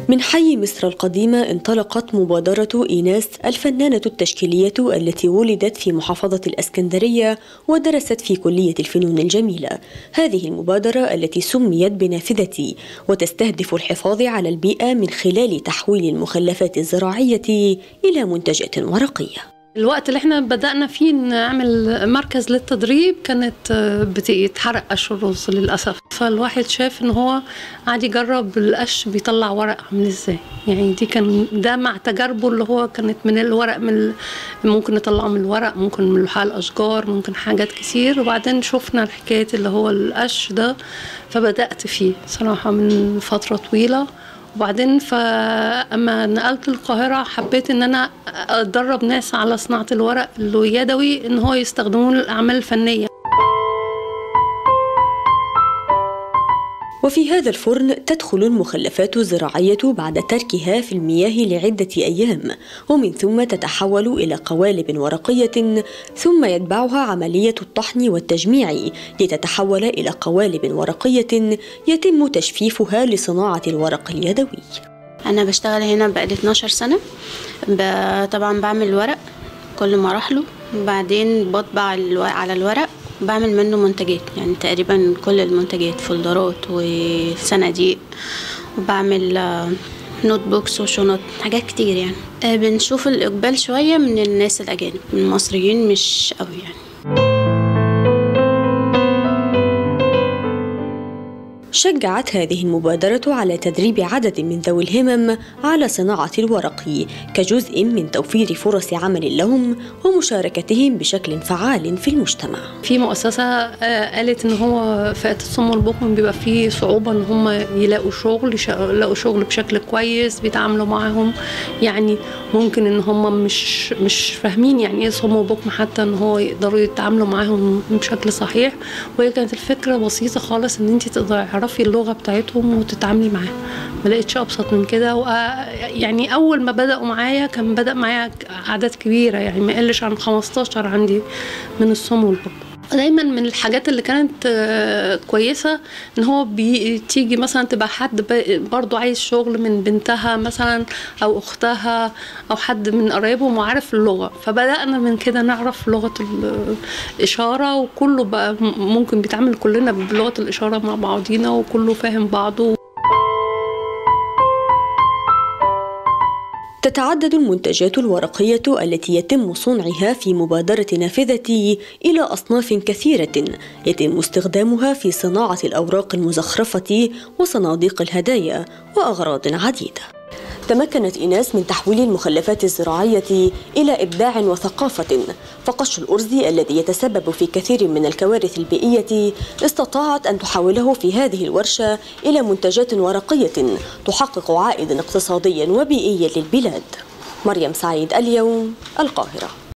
من حي مصر القديمة انطلقت مبادرة إيناس الفنانة التشكيلية التي ولدت في محافظة الأسكندرية ودرست في كلية الفنون الجميلة هذه المبادرة التي سميت بنافذتي وتستهدف الحفاظ على البيئة من خلال تحويل المخلفات الزراعية إلى منتجات ورقية الوقت اللي احنا بدأنا فيه نعمل مركز للتدريب كانت بتتحرق قش الرز للأسف فالواحد شاف ان هو قاعد يجرب القش بيطلع ورق عامل ازاي يعني دي كان ده مع تجاربه اللي هو كانت من الورق من ممكن نطلعه من الورق ممكن من لحاء الأشجار ممكن حاجات كتير وبعدين شفنا الحكاية اللي هو القش ده فبدأت فيه صراحة من فترة طويلة وبعدين فاما نقلت القاهره حبيت ان انا ادرب ناس على صناعه الورق اللي يدوي ان هو يستخدموه للاعمال الفنيه وفي هذا الفرن تدخل المخلفات الزراعية بعد تركها في المياه لعدة أيام ومن ثم تتحول إلى قوالب ورقية ثم يتبعها عملية الطحن والتجميع لتتحول إلى قوالب ورقية يتم تجفيفها لصناعة الورق اليدوي أنا بشتغل هنا بقالي 12 سنة طبعا بعمل ورق كل مراحله وبعدين بطبع على الورق بعمل منه منتجات يعني تقريبا كل المنتجات فولدرات وصناديق وبعمل نوت بوكس وشنط حاجات كتير يعني بنشوف الإقبال شوية من الناس الأجانب من المصريين مش قوي يعني شجعت هذه المبادرة على تدريب عدد من ذوي الهمم على صناعة الورق كجزء من توفير فرص عمل لهم ومشاركتهم بشكل فعال في المجتمع. في مؤسسة قالت إن هو فئة الصم والبكم بيبقى فيه صعوبة إن هم يلاقوا شغل يلاقوا شغل بشكل كويس بيتعاملوا معاهم يعني ممكن إن هم مش مش فاهمين يعني إيه صم وبكم حتى إن هو يقدروا يتعاملوا معاهم بشكل صحيح وهي كانت الفكرة بسيطة خالص إن أنت تقدري تعرفي اللغه بتاعتهم وتتعاملي معاهم ما لقيتش ابسط من كده يعني اول ما بداوا معايا كان بدا معايا اعداد كبيره يعني ما يقلش عن 15 عندي من الصم والبكم دايما من الحاجات اللي كانت كويسة ان هو بتيجي مثلا تبقى حد برضو عايز شغل من بنتها مثلا او اختها او حد من قرايبهم وعارف اللغة فبدأنا من كده نعرف لغة الاشارة وكله بقى ممكن بيتعامل كلنا بلغة الاشارة مع بعضينا وكله فاهم بعضه تتعدد المنتجات الورقية التي يتم صنعها في مبادرة نافذتي إلى أصناف كثيرة يتم استخدامها في صناعة الأوراق المزخرفة وصناديق الهدايا وأغراض عديدة. تمكنت إيناس من تحويل المخلفات الزراعية إلى إبداع وثقافة فقش الأرز الذي يتسبب في كثير من الكوارث البيئية استطاعت أن تحوله في هذه الورشة إلى منتجات ورقية تحقق عائدا اقتصاديا وبيئيا للبلاد مريم سعيد اليوم القاهرة